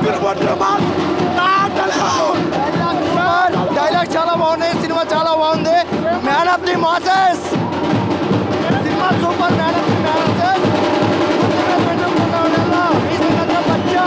Dialogue చాలా బాగున్నాయి సినిమా చాలా బాగుంది మ్యాన్ ఆఫ్ ది మాసెస్ సినిమా super man of the masses బచ్చా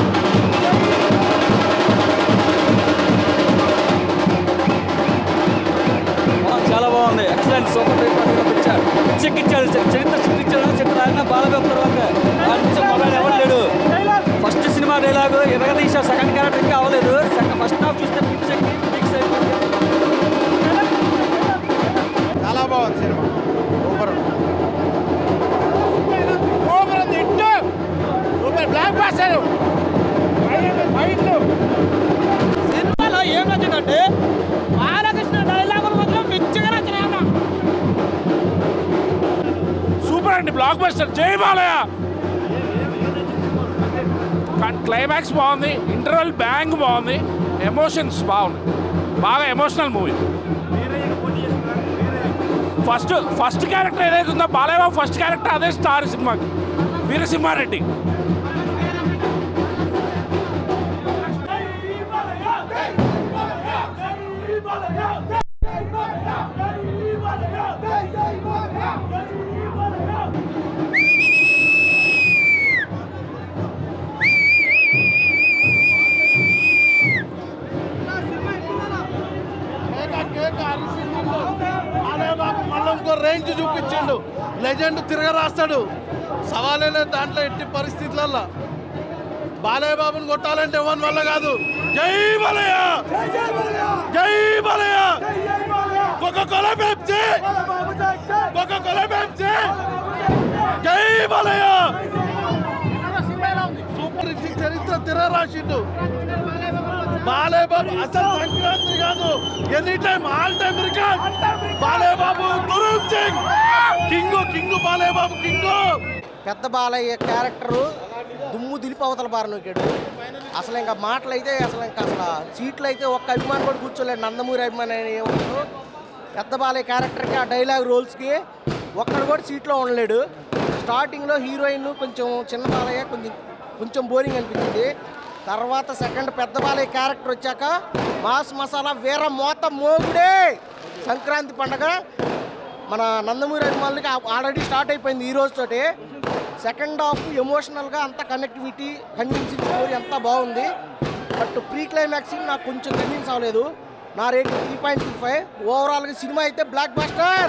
చాలా బాగుంది ఎక్సలెంట్ సూపర్ పిక్చర్ చెక్కిచ్చాడు చరిత్ర చెక్కిచ్చాడు చిత్రాన్న బాలబాబు తర్వాత ఆ నుంచి మొబైల్ ఎవరు లేడు ఫస్ట్ సినిమా డైలాగ్ ఎరగ తీసా సెకండ్ క్యారెక్టర్ ఇంకా అవ్వలేదు సెకండ్ ఫస్ట్ హాఫ్ చూస్తే పిక్స్ ఎక్కి పిక్స్ అయిపోయింది చాలా బాగుంది సినిమా సూపర్ సూపర్ ఉంది హిట్ సూపర్ బ్లాక్ బాస్టర్ ఫైట్లు సినిమాలో ఏం నచ్చిందంటే బాలకృష్ణ డైలాగులు మాత్రం పిచ్చిగా నచ్చినాయి అన్న సూపర్ అండి బ్లాక్ బస్టర్ జై బాలయ్య క్లైమాక్స్ బాగుంది ఇంటర్వెల్ బ్యాంగ్ బాగుంది ఎమోషన్స్ బాగున్నాయి బాగా emotional movie first first character ఏదైతే ఉందో బాలయ్య బాబు ఫస్ట్ క్యారెక్టర్ అదే స్టార్ సినిమాకి వీరసింహారెడ్డి మళ్ళీ ఇంకో రేంజ్ చూపించిండు లెజెండ్ తిరగరాస్తాడు సవాలే లేదు దాంట్లో ఎట్టి పరిస్థితులలో బాలయ్య బాబుని కొట్టాలంటే ఎవరి వల్ల కాదు జై బాలయ్య జై బాలయ్య ఒక కొల పెంచి ఒక కొల పెంచి జై బాలయ్య సూపర్ హిట్ చరిత్ర తిరగరాసిండు బాలయ్య బాబు అసలు సంక్రాంతి కాదు any time all time record Balayya Babu గురూప్ సింగ్ king king Balayya Babu king పెద్ద బాలయ్య క్యారెక్టరు దుమ్ము దిలిపి అవతల బారనొక్కాడు అసలు ఇంకా మాటలు అయితే అసలు ఇంకా అసలు సీట్లు అయితే ఒక్క అభిమాని కూడా కూర్చోలేడు నందమూరి అభిమాని అని ఏమన్నా పెద్ద బాలయ్య క్యారెక్టర్కి ఆ డైలాగ్ రోల్స్కి ఒక్కడు కూడా సీట్లో ఉండలేడు స్టార్టింగ్లో హీరోయిన్ కొంచెం చిన్న బాలయ్య కొంచెం కొంచెం బోరింగ్ అనిపించింది తర్వాత సెకండ్ పెద్ద బాలయ్య క్యారెక్టర్ వచ్చాక మాస్ మసాలా వీర మోత మోగుడే సంక్రాంతి పండగ మన నందమూరి అభిమానులకి ఆల్రెడీ స్టార్ట్ అయిపోయింది ఈ రోజుతోటి సెకండ్ హాఫ్ ఎమోషనల్గా అంత కనెక్టివిటీ కన్విన్సింగ్ స్టోరీ అంతా బాగుంది బట్ ప్రీ క్లైమాక్స్ నాకు కొంచెం కన్విన్స్ అవ్వలేదు నా rate three point three five ఓవరాల్గా సినిమా అయితే బ్లాక్ బాస్టర్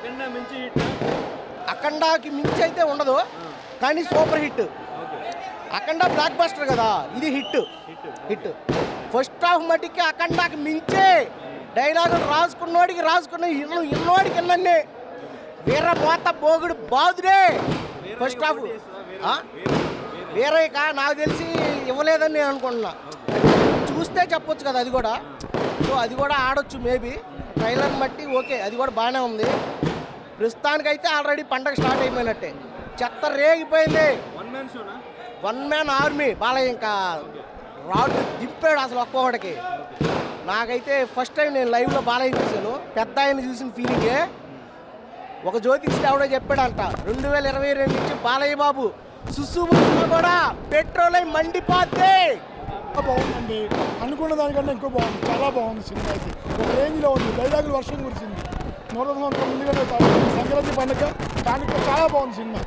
అఖండాకి మించి అయితే ఉండదు కానీ super hit Akhanda blockbuster కదా ఇది హిట్ హిట్ ఫస్ట్ హాఫ్ మటుకి అఖండాకి మించే డైలాగులు రాసుకున్నోడికి రాసుకున్న ఇన్ను ఇన్నోడికి ఇన్నన్నే వీర మోత బోగుడు బాదుడే ఫస్ట్ హాఫ్ ఆ? వేరే కా నాకు తెలిసి ఇవ్వలేదని నేను అనుకుంటున్నా చూస్తే చెప్పొచ్చు కదా అది కూడా సో అది కూడా ఆడొచ్చు మేబీ ట్రైలర్ బట్టి ఓకే అది కూడా బాగానే ఉంది ప్రస్తుతానికైతే ఆల్రెడీ పండగ స్టార్ట్ అయిపోయినట్టే చెత్త రేగిపోయింది వన్ మ్యాన్ ఆర్మీ బాలయ్య ఇంకా రాడ్ దింపాడు అసలు ఒక్కొక్కడికి నాకైతే ఫస్ట్ టైం నేను లైవ్లో బాలయ్య చూశాను పెద్ద ఆయన చూసిన ఫీలింగే ఒక జ్యోతిష్యుడు ఎవడో చెప్పాడంట రెండు వేల ఇరవై రెండు నుంచి బాలయ్య బాబు సుసు కూడా పెట్రోల్ అయి మండిపోతే బాగుందండి అనుకున్న దానికంటే ఎక్కువ బాగుంది చాలా బాగుంది సినిమా అయితే ఒక రేంజ్లో ఉంది డైలాగులు వర్షం కురిసింది నూట సంవత్సరం ముందుగానే తా- సంక్రాంతి పండుగ దానికి చాలా బాగుంది సినిమా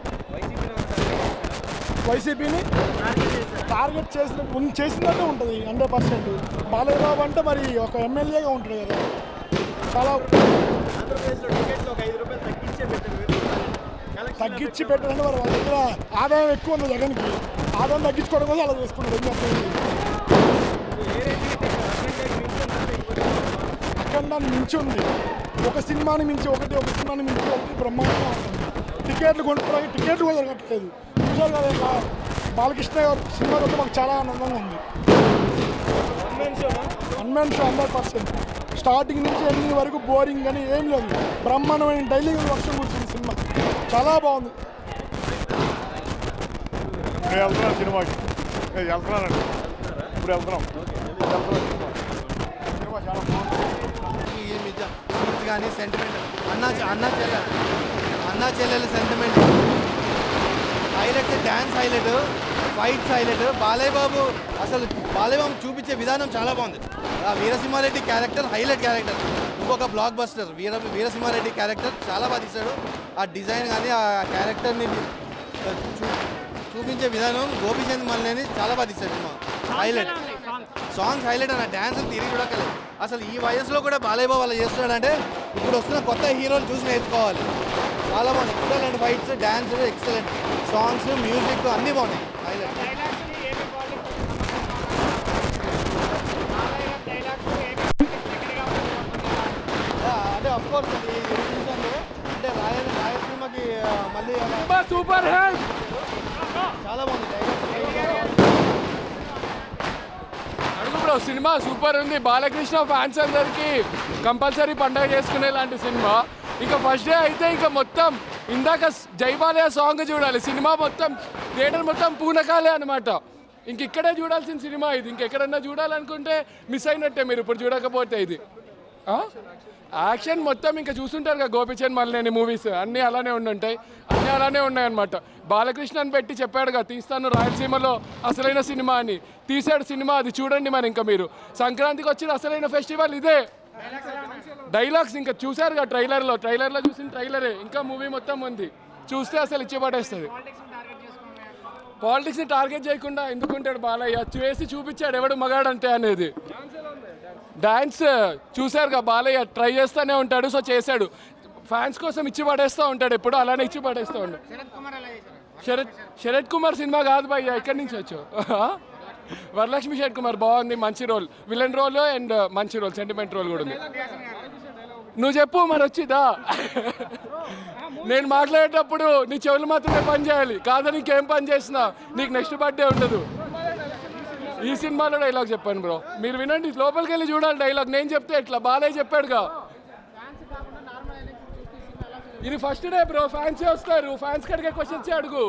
వైసీపీని టార్గెట్ చేసిన ఉన్- చేసినట్టే ఉంటుంది హండ్రెడ్ పర్సెంట్ బాలయ్య బాబు అంటే మరి ఒక ఎమ్మెల్యేగా ఉంటుంది కదా చాలా తగ్గించి పెట్టాలంటే మరి వాళ్ళ దగ్గర ఆదాయం ఎక్కువ ఉంది జగన్కి ఆదాయం తగ్గించుకోవడం కోసం అలా చేసుకున్నాడు ఏం చెప్పలేదు అక్కడ దాన్ని మించి ఉంది ఒక సినిమాని మించి ఒకటి ఒక సినిమాని మించి ఒకటి బ్రహ్మాండంగా ఉంటుంది టికెట్లు కొనుక్కోవడానికి టికెట్లు కూడా దొరకట్లేదు చూసారు కదా ఇలా బాలకృష్ణ గారు సినిమా కూడా మాకు చాలా ఆనందంగా ఉంది అన్మెన్ షో హండ్రెడ్ పర్సెంట్ స్టార్టింగ్ నుంచి ఎండింగ్ వరకు బోరింగ్ అని ఏం లేదు బ్రహ్మాండమైన డైలీ వర్షం కూర్చుంది సినిమా చాలా బాగుంది నేను వెళ్తున్నాను సినిమాకి నేను వెళ్తున్నానండి ఇప్పుడు వెళ్తున్నాం వెళ్తున్నాం సినిమా. సినిమా చాలా బాగుంది ఈ మధ్య సీన్స్ కానీ సెంటిమెంట్ అన్నా చె- అన్నా చెల్లె అన్నా చెల్లెల sentiment highlights dance highlight fights highlight Balayya Babu అసలు బాలయ్య బాబు చూపించే విధానం చాలా బాగుంది ఆ వీరసింహారెడ్డి క్యారెక్టర్ హైలైట్ క్యారెక్టర్ ఇంకొక బ్లాక్ బస్టర్ వీర వీరసింహారెడ్డి క్యారెక్టర్ చాలా బాగా తీశాడు ఆ డిజైన్ కానీ ఆ క్యారెక్టర్ని చూ- చూపించే విధానం గోపీచంద్ మల్లేని చాలా బాగా తీశాడు సినిమా హైలైట్ సాంగ్స్ హైలైట్ అన్న డ్యాన్స్ తిరిగి చూడక్కలేదు అసలు ఈ వయసులో కూడా బాలయ్య బాబు అలా చేస్తున్నాడంటే ఇప్పుడు వస్తున్న కొత్త హీరోలు చూసి నేర్చుకోవాలి చాలా బాగుంది excellent fights dance excellent songs music అన్నీ బాగున్నాయి హైలైట్ అంటే అఫ్ కోర్స్ అండి ఇది చూసాను. అంటే రాయ రాయలసీమకి ఆ, మళ్ళీ అలా సూపర్ హెల్ప్ చాలా బాగుంది డైలాగ్స్ అడుగు బ్రో సినిమా సూపర్ ఉంది బాలకృష్ణ ఫ్యాన్స్ అందరికి కంపల్సరీ పండగ చేసుకునే లాంటి సినిమా ఇంకా ఫస్ట్ డే అయితే ఇంకా మొత్తం ఇందాక జై బాలయ్య సాంగ్ చూడాలి సినిమా మొత్తం థియేటర్ మొత్తం పూనకాలే అనమాట ఇంక ఇక్కడే చూడాల్సిన సినిమా ఇది ఇంకెక్కడన్నా చూడాలనుకుంటే మిస్ అయినట్టే మీరు ఇప్పుడు చూడకపోతే ఇది ఆ? యాక్షన్ మొత్తం ఇంకా చూస్తుంటారు కదా గోపిచంద్ మల్లేని మూవీస్ అన్నీ అలానే ఉండుంటాయి అన్నీ అలానే ఉన్నాయన్నమాట బాలకృష్ణని పెట్టి చెప్పాడు కదా తీస్తాను రాయలసీమలో అసలైన సినిమా అని తీసాడు సినిమా అది చూడండి మరి ఇంకా మీరు సంక్రాంతికి వచ్చిన అసలైన ఫెస్టివల్ ఇదే డైలాగ్స్ ఇంకా చూసారు కదా ట్రైలర్లో ట్రైలర్లో చూసిన ట్రైలరే ఇంకా మూవీ మొత్తం ఉంది చూస్తే అసలు ఇచ్చి పడేస్తుంది పాలిటిక్స్ని టార్గెట్ చేయకుండా ఎందుకుంటాడు బాలయ్య చేసి చూపించాడు ఎవడు మగాడంటే అనేది డాన్స్ చూశారుగా బాలయ్య ట్రై చేస్తూనే ఉంటాడు సో చేశాడు ఫ్యాన్స్ కోసం ఇచ్చి పడేస్తూ ఉంటాడు ఎప్పుడు అలానే ఇచ్చి పడేస్తూ ఉంటాడు శరత్ శరత్ కుమార్ సినిమా కాదు భయ్య ఎక్కడి నుంచి వచ్చు వరలక్ష్మి శరత్ కుమార్ బాగుంది మంచి రోల్ విలన్ రోల్ అండ్ మంచి రోల్ సెంటిమెంట్ రోల్ కూడా ఉంది నువ్వు చెప్పు మరి వచ్చిదా నేను మాట్లాడేటప్పుడు నీ చెవులు మాత్రమే పని చేయాలి కాదని ఇంకేం పని చేసినా నీకు నెక్స్ట్ బర్త్డే ఉండదు ఈ సినిమాలో డైలాగ్ చెప్పాను బ్రో మీరు వినండి లోపలికి వెళ్ళి చూడాలి డైలాగ్ నేను చెప్తే ఎట్లా బాలయ్య చెప్పాడుగా ఇది ఫస్ట్ డే బ్రో ఫ్యాన్స్ వస్తారు ఫ్యాన్స్ కడిగే క్వశ్చన్స్ అడుగు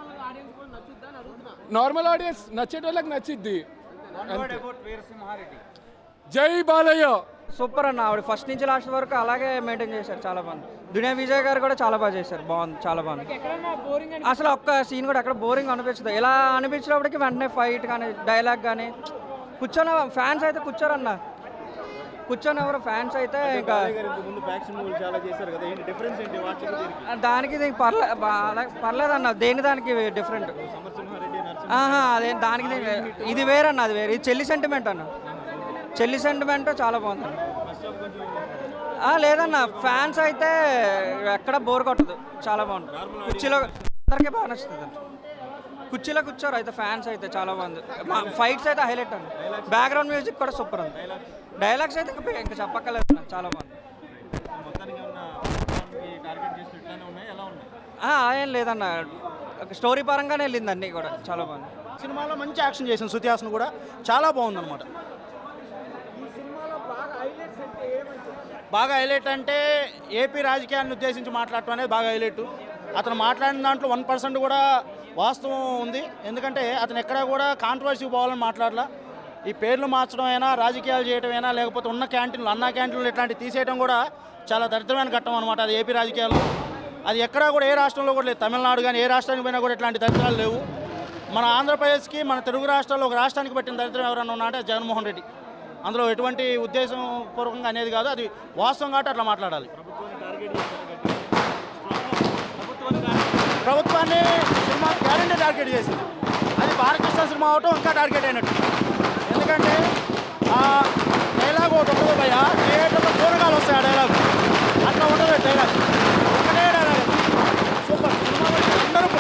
నార్మల్ ఆడియన్స్ నచ్చేటోళ్ళకి నచ్చిద్ది అంతే. జై బాలయ్య సూపర్ అన్న ఆవిడ ఫస్ట్ నుంచి లాస్ట్ వరకు అలాగే మెయింటైన్ చేశారు చాలా బాగుంది దునియా విజయ్ గారు కూడా చాలా బాగా చేశారు బాగుంది చాలా బాగుంది అసలు ఒక్క సీన్ కూడా ఎక్కడ బోరింగ్ అనిపించదు ఇలా అనిపించినప్పటికీ వెంటనే ఫైట్ కానీ డైలాగ్ కానీ కూర్చొని ఫ్యాన్స్ అయితే కూర్చోరన్న కూర్చొని ఎవరు ఫ్యాన్స్ అయితే ఇంకా ముందు ఫ్యాక్షన్ మూవీలు చాలా చేశారు కదా ఏంటి డిఫరెన్స్ ఏంటి వాటికి దీనికి దానికి దీనికి పర్లే బా- పర్లేదన్న దేని దానికి డిఫరెంట్ సమరసింహారెడ్డి నరసింహ ఆహా అదే దానికి దీనికి- ఇది వేరన్న అది వేరే ఇది చెల్లి సెంటిమెంట్ అన్న చెల్లి సెంటిమెంట్ చాలా బాగుంది ఆ, లేదన్న ఫ్యాన్స్ అయితే ఎక్కడ బోర్ కొట్టదు చాలా బాగుంది కుర్చీలో అందరికీ బాగా నచ్చుతుంది అన్న. కుర్చీలో కూర్చోరు అయితే ఫ్యాన్స్ అయితే చాలా బాగుంది ఫైట్స్ అయితే హైలైట్ అండి బ్యాక్గ్రౌండ్ మ్యూజిక్ కూడా సూపర్ ఉంది డైలాగ్స్ అయితే ఇంకా ఇంకా చెప్పక్కర్లేదు అన్న, చాలా బాగుంది మొత్తానికి ఉన్న టార్గెట్ చేస్తూ ఇట్లానే ఉన్నాయి ఎలా ఉన్నాయి ఆ, ఏం లేదన్న స్టోరీ పరంగానే వెళ్ళింది అన్నీ కూడా చాలా బాగుంది సినిమాలో మంచి యాక్షన్ చేసిన శృతి హాసన్ కూడా చాలా బాగుందన్నమాట బాగా హైలైట్ అంటే ఏపీ రాజకీయాన్ని ఉద్దేశించి మాట్లాడటం అనేది బాగా హైలైట్ అతను మాట్లాడిన దాంట్లో వన్ పర్సెంట్ కూడా వాస్తవం ఉంది ఎందుకంటే అతను ఎక్కడా కూడా కాంట్రవర్సీ పోవాలని మాట్లాడలా ఈ పేర్లు మార్చడం అయినా రాజకీయాలు చేయడం అయినా లేకపోతే ఉన్న క్యాంటీన్లు అన్న క్యాంటీన్లు ఇట్లాంటివి తీసేయడం కూడా చాలా దరిద్రమైన ఘట్టం అనమాట అది ఏపీ రాజకీయాలు అది ఎక్కడా కూడా ఏ రాష్ట్రంలో కూడా లేదు తమిళనాడు కానీ ఏ రాష్ట్రానికి పోయినా కూడా ఇట్లాంటి దరిద్రాలు లేవు మన ఆంధ్రప్రదేశ్కి మన తెలుగు రాష్ట్రాల్లో ఒక రాష్ట్రానికి పట్టిన దరిద్రం ఎవరైనా ఉన్నా అంటే జగన్మోహన్ రెడ్డి అందులో ఎటువంటి ఉద్దేశం పూర్వకంగా అనేది కాదు అది వాస్తవం కాబట్టి అట్లా మాట్లాడాలి ప్రభుత్వాన్ని సినిమా గ్యారంటీ టార్గెట్ చేసింది అది బాలకృష్ణ సినిమా అవటం ఇంకా టార్గెట్ అయినట్టు ఎందుకంటే ఆ డైలాగ్ ఒకటి ఉండదు భయ థియేటర్లో కూరగాయలు వస్తాయి ఆ డైలాగ్ అట్లా ఉండదు డైలాగ్ ఒకటే డైలాగ్ సూపర్ సినిమా అందరూ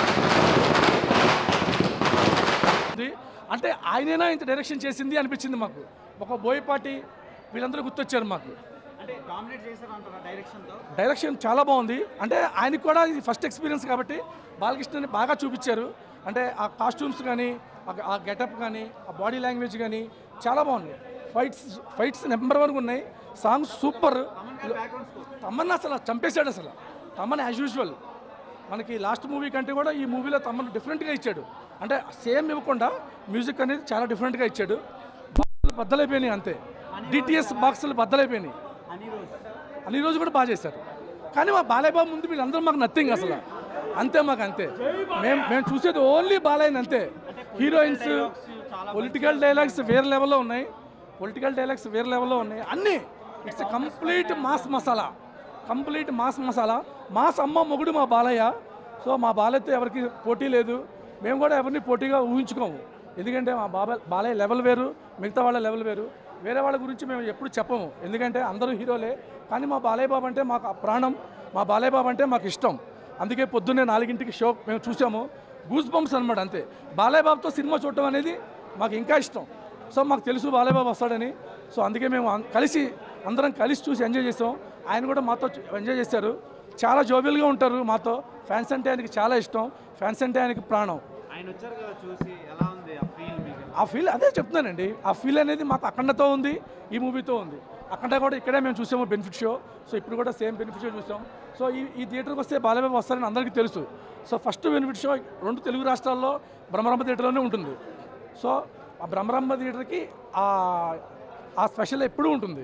ఉంది అంటే ఆయనైనా ఇంత డైరెక్షన్ చేసింది అనిపించింది మాకు ఒక బోయపాటి వీళ్ళందరూ గుర్తొచ్చారు మాకు అంటే డామినేట్ చేశారు అంటారా డైరెక్షన్తో డైరెక్షన్ చాలా బాగుంది అంటే ఆయనకు కూడా ఇది ఫస్ట్ ఎక్స్పీరియన్స్ కాబట్టి బాలకృష్ణని బాగా చూపించారు అంటే ఆ కాస్ట్యూమ్స్ కానీ ఆ- ఆ గెటప్ కానీ ఆ బాడీ లాంగ్వేజ్ కానీ చాలా బాగుంది ఫైట్స్ ఫైట్స్ నెంబర్ వన్ ఉన్నాయి సాంగ్స్ సూపర్ తమ్మన్ అసలు చంపేశాడు అసలు తమ్మన్ యాజ్ యూజువల్ మనకి లాస్ట్ మూవీ కంటే కూడా ఈ మూవీలో తమ్మన్ డిఫరెంట్గా ఇచ్చాడు అంటే సేమ్ ఇవ్వకుండా మ్యూజిక్ అనేది చాలా డిఫరెంట్గా ఇచ్చాడు బాక్సులు బద్దలైపోయినాయి అంతే డిటిఎస్ బాక్సులు బద్దలైపోయినాయి అని రోజు కూడా బాగా చేశారు కానీ మా బాలయ్య బాబు ముందు వీళ్ళందరూ మాకు నథింగ్ అసలు అంతే మాకు అంతే మేము మేము చూసేది ఓన్లీ బాలయ్య అంతే హీరోయిన్స్ పొలిటికల్ డైలాగ్స్ వేరే లెవెల్లో ఉన్నాయి పొలిటికల్ డైలాగ్స్ వేరే లెవెల్లో ఉన్నాయి అన్నీ it's complete mass masala complete mass masala mass అమ్మ మొగుడు మా బాలయ్య సో మా బాలయ్యతో ఎవరికి పోటీ లేదు మేము కూడా ఎవరిని పోటీగా ఊహించుకోము ఎందుకంటే మా బాబా బాలయ్య లెవెల్ వేరు మిగతా వాళ్ళ లెవెల్ వేరు వేరే వాళ్ళ గురించి మేము ఎప్పుడు చెప్పము ఎందుకంటే అందరూ హీరోలే కానీ మా బాలయ్య బాబు అంటే మాకు ప్రాణం మా బాలయ్య బాబు అంటే మాకు ఇష్టం అందుకే పొద్దున్నే నాలుగింటికి షో మేము చూసాము గూస్ బంప్స్ అనమాట అంతే బాలయ్య బాబుతో సినిమా చూడటం అనేది మాకు ఇంకా ఇష్టం సో మాకు తెలుసు బాలయ్య బాబు వస్తాడని సో అందుకే మేము అం- కలిసి అందరం కలిసి చూసి ఎంజాయ్ చేసాం ఆయన కూడా మాతో చూ- ఎంజాయ్ చేశారు చాలా జోబియల్గా ఉంటారు మాతో ఫ్యాన్స్ అంటే ఆయనకి చాలా ఇష్టం ఫ్యాన్స్ అంటే ఆయనకి ప్రాణం ఆయన వచ్చారు కదా చూసి ఎలా ఉంది ఆ ఫీల్ మీకు ఆ ఫీల్ అదే చెప్తున్నానండి ఆ ఫీల్ అనేది మాకు అఖండతో ఉంది ఈ మూవీతో ఉంది అఖండ కూడా ఇక్కడే మేము చూసాము బెనిఫిట్ షో సో ఇప్పుడు కూడా సేమ్ బెనిఫిట్ షో చూసాం సో ఈ ఈ థియేటర్కి వస్తే బాలబాబు వస్తారని అందరికీ తెలుసు సో ఫస్ట్ బెనిఫిట్ షో రెండు తెలుగు రాష్ట్రాల్లో బ్రహ్మరంభ థియేటర్లోనే ఉంటుంది సో ఆ బ్రహ్మరంభ థియేటర్కి ఆ ఆ స్పెషల్ ఎప్పుడూ ఉంటుంది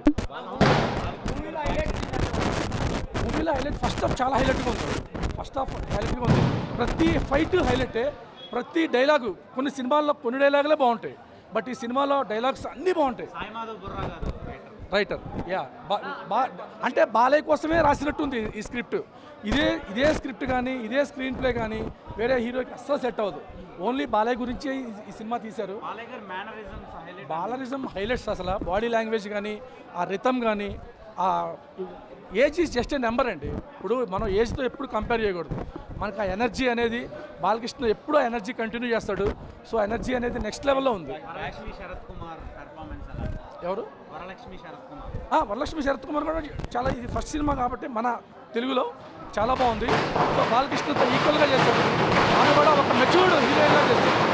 మూవీలో హైలైట్ ఫస్ట్ హాఫ్ చాలా హైలైట్గా ఉంది ఫస్ట్ హాఫ్ హైలైట్గా ఉంది ప్రతి ఫైట్ హైలైటే ప్రతి డైలాగు కొన్ని సినిమాల్లో కొన్ని డైలాగులే బాగుంటాయి బట్ ఈ సినిమాలో డైలాగ్స్ అన్నీ బాగుంటాయి సాయి మాధవ్ బుర్రా గారు రైటర్ యా బా బా- అంటే బాలయ్య కోసమే రాసినట్టుంది ఈ స్క్రిప్ట్ ఇదే ఇదే స్క్రిప్ట్ కానీ ఇదే స్క్రీన్ ప్లే కానీ వేరే హీరోకి అస్సలు సెట్ అవ్వదు ఓన్లీ బాలయ్య గురించే ఈ- ఈ సినిమా తీశారు బాలయ్య గారు మేనరిజమ్స్ హైలైట్ బాలరిజం హైలైట్స్ అసలు బాడీ లాంగ్వేజ్ కానీ ఆ రితం కానీ ఆ age is just a number అండి ఇప్పుడు మనం ఏజ్తో ఎప్పుడు కంపేర్ చేయకూడదు మనకు ఆ ఎనర్జీ అనేది బాలకృష్ణ ఎప్పుడూ ఎనర్జీ కంటిన్యూ చేస్తాడు సో ఎనర్జీ అనేది నెక్స్ట్ లెవెల్లో ఉంది వరలక్ష్మి శరత్ కుమార్ పెర్ఫార్మెన్స్ ఎలా ఎవరు వరలక్ష్మి శరత్ కుమార్ ఆ, వరలక్ష్మి శరత్ కుమార్ కూడా చాలా ఇది ఫస్ట్ సినిమా కాబట్టి మన తెలుగులో చాలా బాగుంది సో బాలకృష్ణతో ఈక్వల్గా చేశాడు ఆమె కూడా ఒక మెచ్యూర్డ్ హీరోయిన్గా చేశాడు